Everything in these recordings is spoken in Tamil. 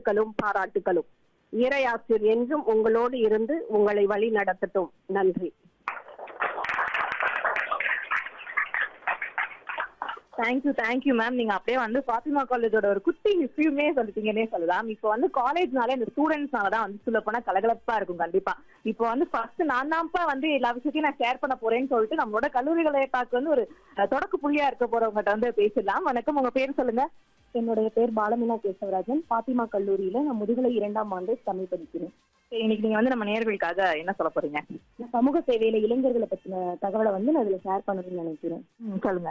வாழ்த்துக்களும் பாராட்டுகளும் இறையாசிர் என்றும் உங்களோடு இருந்து உங்களை வழி நடத்தட்டும் நன்றி தேங்க்யூ தேங்க்யூ மேம் நீங்க அப்படியே வந்து ஃபாத்திமா காலேஜோட ஒரு குட்டி ஹிஸ்டரியுமே சொல்லிட்டீங்கன்னே சொல்லலாம் இப்போ வந்து காலேஜ்னால இந்த ஸ்டூடெண்ட்ஸ்னால தான் வந்து சொல்ல போனா கலகலப்பா இருக்கும் கண்டிப்பா இப்போ வந்து ஃபர்ஸ்ட் நான் தான்ப்பா வந்து எல்லா விஷயத்தையும் நான் ஷேர் பண்ண போறேன்னு சொல்லிட்டு நம்மளோட கல்லூரிகளை பார்க்க வந்து ஒரு அஹ், தொடக்க புள்ளியா இருக்க போறவங்ககிட்ட வந்து பேசலாம் வணக்கம் உங்க பேர் சொல்லுங்க என்னுடைய பேர் பாலமீனா கேசவராஜன் பாத்திமா கல்லூரியில நான் முதுகலை இரண்டாம் ஆண்டு தமிழ் படிக்கிறேன் சரி, இன்னைக்கு நீங்க வந்து நம்ம நேர்களுக்காக என்ன சொல்ல போறீங்க நான் சமூக சேவையில இளைஞர்களை பத்தின தகவலை வந்து நான் இதுல ஷேர் பண்ணணும்னு நினைக்கிறேன் ம், சொல்லுங்க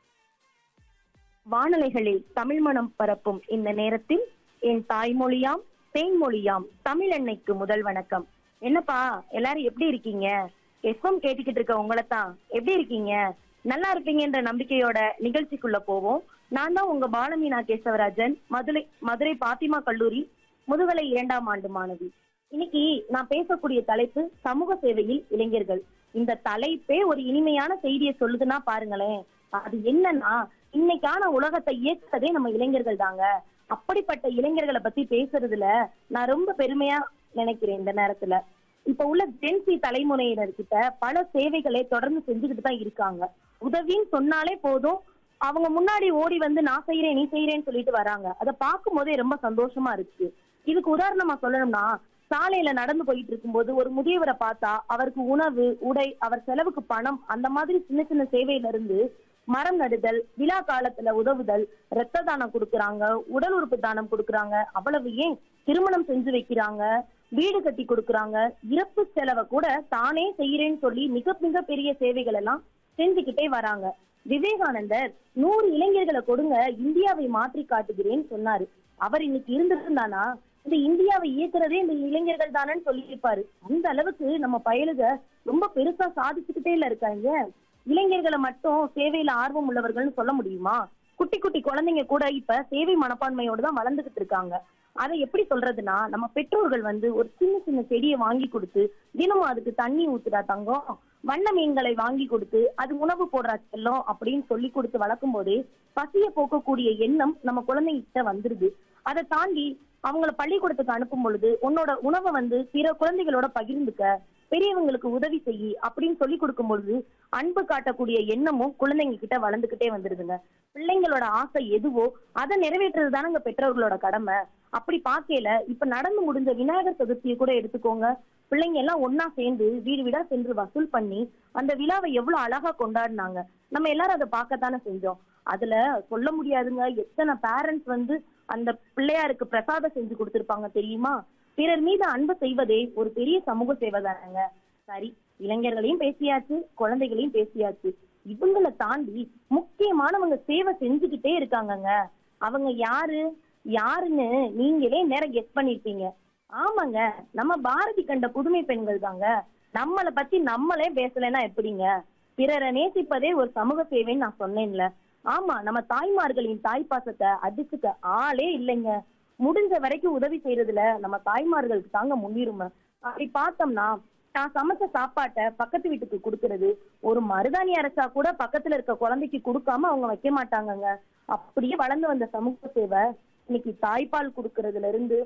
வானலைகளில் தமிழ் மணம் பரப்பும் இந்த நேரத்தில் என் தாய்மொழியாம் தேன்மொழியாம் தமிழ் அன்னைக்கு முதல் வணக்கம் என்னப்பா எல்லாரும் எப்படி இருக்கீங்க எஃப்எம் கேட்டுக்கிட்டு இருக்க உங்களை தான் எப்படி இருக்கீங்க நல்லா இருப்பீங்கன்ற நம்பிக்கையோட நிகழ்ச்சிக்குள்ள போவோம் நான் தான் உங்க பாலமீனா கேசவராஜன் மதுரை மதுரை பாத்திமா கல்லூரி முதுகலை இரண்டாம் ஆண்டு மாணவி இன்னைக்கு நான் பேசக்கூடிய தலைப்பு சமூக சேவையில் இளைஞர்கள் இந்த தலைப்பே ஒரு இனிமையான செய்தியை சொல்லுதுன்னா பாருங்களேன் அது என்னன்னா இன்னைக்கான உலகத்தை இயக்குறதே நம்ம இளைஞர்கள் தாங்க அப்படிப்பட்ட இளைஞர்களை பத்தி பேசுறதுல நான் ரொம்ப பெருமையா நினைக்கிறேன் இந்த நேரத்துல இப்ப உள்ள ஜென்சி தலைமுறையினர்கிட்ட பல சேவைகளை தொடர்ந்து செஞ்சுக்கிட்டு தான் இருக்காங்க உதவின்னு சொன்னாலே போதும் அவங்க முன்னாடி ஓடி வந்து நான் செய்யறேன் நீ செய்யறேன்னு சொல்லிட்டு வராங்க அதை பார்க்கும் போதே ரொம்ப சந்தோஷமா இருக்கு இதுக்கு உதாரணமா சொல்லணும்னா சாலையில நடந்து போயிட்டு இருக்கும்போது ஒரு முதியவரை பார்த்தா அவருக்கு உணவு உடை அவர் செலவுக்கு பணம் அந்த மாதிரி சின்ன சின்ன சேவையில இருந்து மரம் நடுதல் விழா காலத்துல உதவுதல் ரத்த தானம் கொடுக்கறாங்க உடல் உறுப்பு தானம் கொடுக்கறாங்க அவ்வளவு ஏன் திருமணம் செஞ்சு வைக்கிறாங்க வீடு கட்டி கொடுக்கறாங்க இறப்பு செலவை கூட தானே செய்யறேன்னு சொல்லி மிக மிக பெரிய சேவைகள் எல்லாம் செஞ்சுக்கிட்டே வராங்க விவேகானந்தர் நூறு இளைஞர்களை கொடுங்க இந்தியாவை மாற்றி காட்டுகிறேன்னு சொன்னாரு அவர் இன்னைக்கு இருந்திருந்தானா இந்த இந்தியாவை இயக்குறதே இந்த இளைஞர்கள் தானேன்னு சொல்லியிருப்பாரு அந்த அளவுக்கு நம்ம பயலுக ரொம்ப பெருசா சாதிச்சுக்கிட்டே இல்ல இருக்காங்க இளைஞர்களை மட்டும் சேவையில ஆர்வம் உள்ளவர்கள்னு சொல்ல முடியுமா குட்டி குட்டி குழந்தைங்க கூட இப்ப சேவை மனப்பான்மையோட தான் வளர்ந்துகிட்டு இருக்காங்க அதை எப்படி சொல்றதுன்னா நம்ம பெற்றோர்கள் வந்து ஒரு சின்ன சின்ன செடியை வாங்கி கொடுத்து தினமும் அதுக்கு தண்ணி ஊத்துடா தங்கம் வண்ண மீன்களை வாங்கி கொடுத்து அது உணவு போடுறா செல்லம் அப்படின்னு சொல்லி கொடுத்து வளர்க்கும் போதே பசிய போக்கக்கூடிய எண்ணம் நம்ம குழந்தைகிட்ட வந்துருது அதை தாண்டி அவங்கள பள்ளிக்கூடத்துக்கு அனுப்பும் பொழுது உன்னோட உணவை வந்து பிற குழந்தைகளோட பகிர்ந்துக்க பெரியவங்களுக்கு உதவி செய்யி அப்படின்னு சொல்லி கொடுக்கும் பொழுது அன்பு காட்டக்கூடிய எண்ணமும் குழந்தைங்க கிட்ட வளர்ந்துகிட்டே வந்துருதுங்க பிள்ளைங்களோட ஆசை எதுவோ அதை நிறைவேற்றுறது தானங்க பெற்றோர்களோட கடமை அப்படி பார்க்கையில இப்ப நடந்து முடிஞ்ச விநாயகர் சதுர்த்தியை கூட எடுத்துக்கோங்க பிள்ளைங்க எல்லாம் ஒன்னா சேர்ந்து வீடு வீடா சென்று வசூல் பண்ணி அந்த விழாவை எவ்வளவு அழகா கொண்டாடினாங்க நம்ம எல்லாரும் அதை பார்க்கத்தானே செஞ்சோம் அதுல சொல்ல முடியாதுங்க எத்தனை பேரண்ட்ஸ் வந்து அந்த பிள்ளையாருக்கு பிரசாதம் செஞ்சு கொடுத்திருப்பாங்க தெரியுமா பிறர் மீது அன்பு செய்வதே ஒரு பெரிய சமூக சேவை தானங்க சரி இளைஞர்களையும் பேசியாச்சு குழந்தைகளையும் பேசியாச்சு இவங்களை தாண்டி முக்கியமானவங்க சேவை செஞ்சுக்கிட்டே இருக்காங்கங்க அவங்க யாரு யாருன்னு நீங்களே நேரம் கெஸ் பண்ணிருப்பீங்க ஆமாங்க நம்ம பாரதி கண்ட புதுமை பெண்கள் தாங்க நம்மளை பத்தி நம்மளே பேசலைன்னா எப்படிங்க பிறரை நேசிப்பதே ஒரு சமூக சேவைன்னு நான் சொன்னேன்ல ஆமா நம்ம தாய்மார்களின் தாய்ப்பாசத்தை அடிச்சுக்க ஆளே இல்லைங்க முடிஞ்ச வரைக்கும் உதவி செய்யறதுல நம்ம தாய்மார்களுக்கு தாங்க முன்னுரிமை அப்படி பார்த்தோம்னா நான் சமைச்ச சாப்பாட்டை பக்கத்து வீட்டுக்கு கொடுக்கறது ஒரு மருதாணி அரைச்சா கூட பக்கத்துல இருக்க குழந்தைக்கு கொடுக்காம அவங்க வைக்க மாட்டாங்கங்க அப்படியே வளர்ந்து வந்த சமூக சேவை இன்னைக்கு தாய்ப்பால் கொடுக்கறதுல இருந்து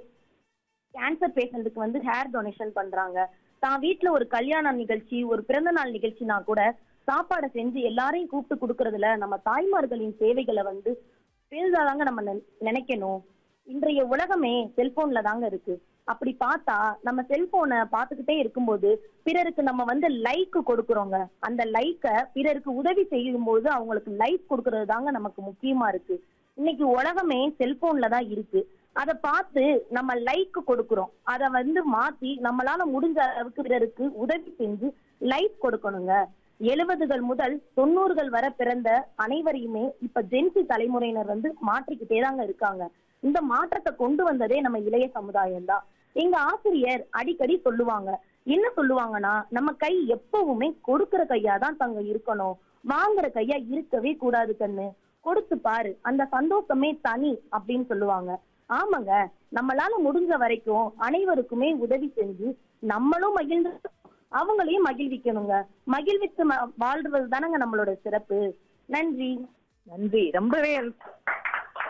கேன்சர் பேஷண்ட்டுக்கு வந்து ஹேர் டொனேஷன் பண்றாங்க தான் வீட்ல ஒரு கல்யாண நிகழ்ச்சி ஒரு பிறந்த நாள் நிகழ்ச்சினா கூட சாப்பாடை செஞ்சு எல்லாரையும் கூப்பிட்டு கொடுக்கறதுல நம்ம தாய்மார்களின் சேவைகளை வந்து பெரிதாதாங்க நம்ம நினை- நினைக்கணும் இன்றைய உலகமே செல்போன்ல தாங்க இருக்கு அப்படி பார்த்தா நம்ம செல்போனை பார்த்துக்கிட்டே இருக்கும்போது பிறருக்கு நம்ம வந்து லைக் கொடுக்கறோங்க அந்த லைக்கை பிறருக்கு உதவி செய்யும்போது அவங்களுக்கு லைக் கொடுக்கறது தாங்க நமக்கு முக்கியமா இருக்கு இன்னைக்கு உலகமே செல்போன்ல தான் இருக்கு அதை பார்த்து நம்ம லைக் கொடுக்கறோம் அதை வந்து மாத்தி நம்மளால முடிஞ்ச அளவுக்கு பிறருக்கு உதவி செஞ்சு லைக் கொடுக்கணுங்க எழுபதுகள் முதல் தொண்ணூறுகள் வரை பிறந்த அனைவரையுமே இப்ப ஜென்சி தலைமுறையினர் வந்து மாற்றிக்கிட்டே தாங்க இருக்காங்க இந்த மாற்றத்தை கொண்டு வந்ததே நம்ம இளைய சமுதாயம் தான் எங்க ஆசிரியர் அடிக்கடி சொல்லுவாங்க என்ன சொல்லுவாங்கன்னா நம்ம கை எப்பவுமே கொடுக்கிற கையா தான் தங்க இருக்கணும் வாங்குற கையா இருக்கவே கூடாது கண்ணு கொடுத்து பாரு அந்த சந்தோஷமே தனி அப்படின்னு சொல்லுவாங்க ஆமாங்க நம்மளால முடிஞ்ச வரைக்கும் அனைவருக்குமே உதவி செஞ்சு நம்மளும் மகிழ்ந்து அவங்களையும் மகிழ்விக்கணுங்க மகிழ்வித்து ம- வாழ்றது தானங்க நம்மளோட சிறப்பு நன்றி நன்றி ரொம்பவே